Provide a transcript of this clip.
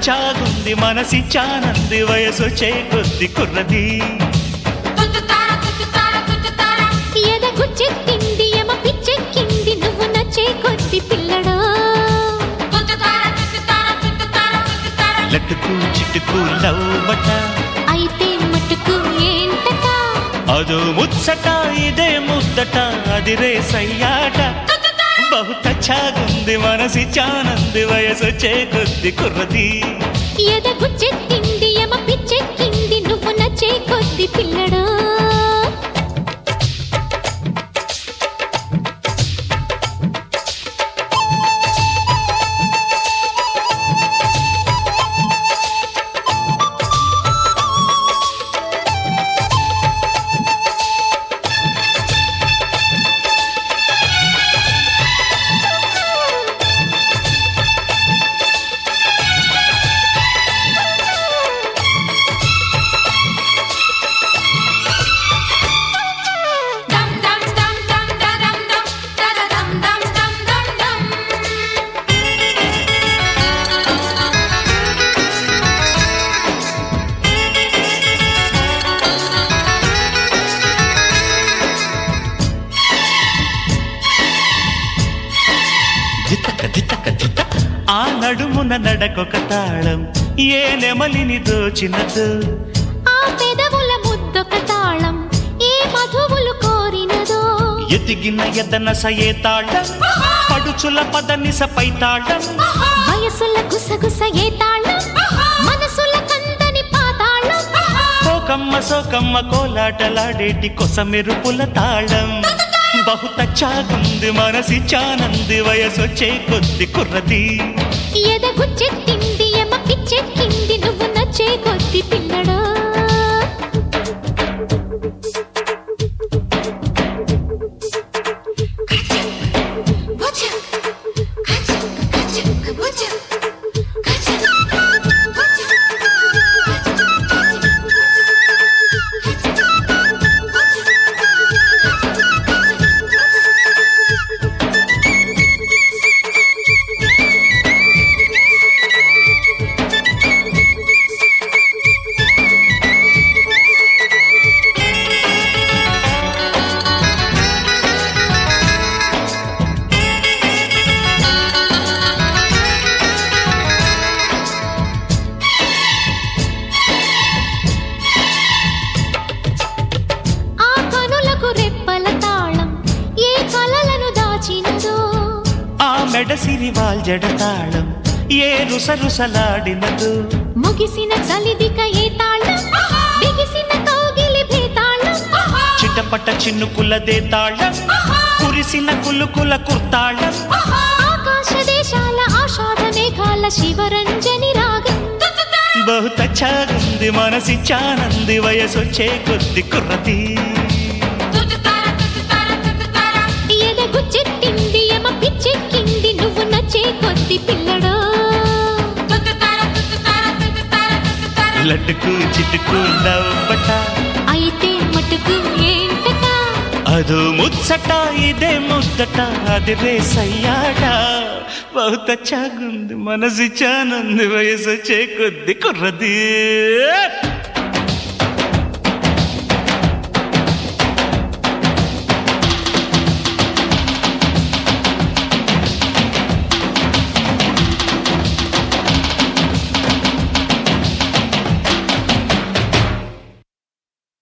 తచ్చాగుంది మనసిచ్చానంది వయసు చేకొద్ది కుర్రది ఎద గుచ్చెక్కింది ఎమ పిచ్చెక్కింది నువ్వు నచ్చే కొద్ది పిల్లడా లట్టుకు చిట్టుకు లవ్వట అయితే మటుకు ఏంటట అదో ముచ్చట ఇదే ముద్దట అదిరే సయ్యాట బహు తచ్చాగుంది మనసిచ్చానంది వయసు చేకొద్ది కుర్రది ఎద గుచ్చెక్కింది ఎమ పిచ్చెక్కింది నువ్వు నచ్చే కొద్ది పిల్లడా జితక జితక జిత ఆ నడుమున నడకొక తాళం ఏ నెమలిని దోచినదో ఆ పెదవుల ముద్దొక తాళం ఏ మధువులు కోరినదో ఎదిగిన ఎదనస ఏ తాళం పడుచుల పదనిస పై తాళం వయసుల గుసగుస ఏ తాళం మనసుల కందని పాతాళం కోకమ్మ సోకమ్మ కోలాటలాడేటి కొస మెరుపుల తాళం బహుత చాగుంది మనసిచ్చానంది వయసొచ్చే కొద్ది కుర్రది ఎద గుచ్చెక్కింది ఎమ పిచ్చెక్కింది నువ్వు నచ్చే కొద్ది పిల్లడా ఆ కనులకు రెప్పల తాళం ఏ కలలను దాచినదో ఆ మెడసిరి వాల్జడ తాళం ఏ రుసరుసలాడినదు ముగిసిన చలిదిక ఏ తాళం బిగిసిన కౌగిలి భేతాళం చిటపట చిన్నుకులదే తాళం కురిసిన కులుకుల కుర్తాళం ఆకాశ దేశాల ఆషాఢ మేఘాల శివరంజని రాగం బహుత చాగుంది మనసిచ్చానంది వయసొచ్చే కొద్ది కుర్రది ఎదగుచ్చెట్టింది ఎమ పిచ్చెక్కింది నువ్వు నచ్చే కొద్ది పిల్లడా లడ్డుకు చిటుకు నవ్వట అయితే మటుకు ఏంటట అదో ముచ్చట ఇదే ముద్దట అది రేసయ్యాట బహుత చాగుంది మనసిచ్చానంది వయసొచ్చే కొద్ది కుర్రది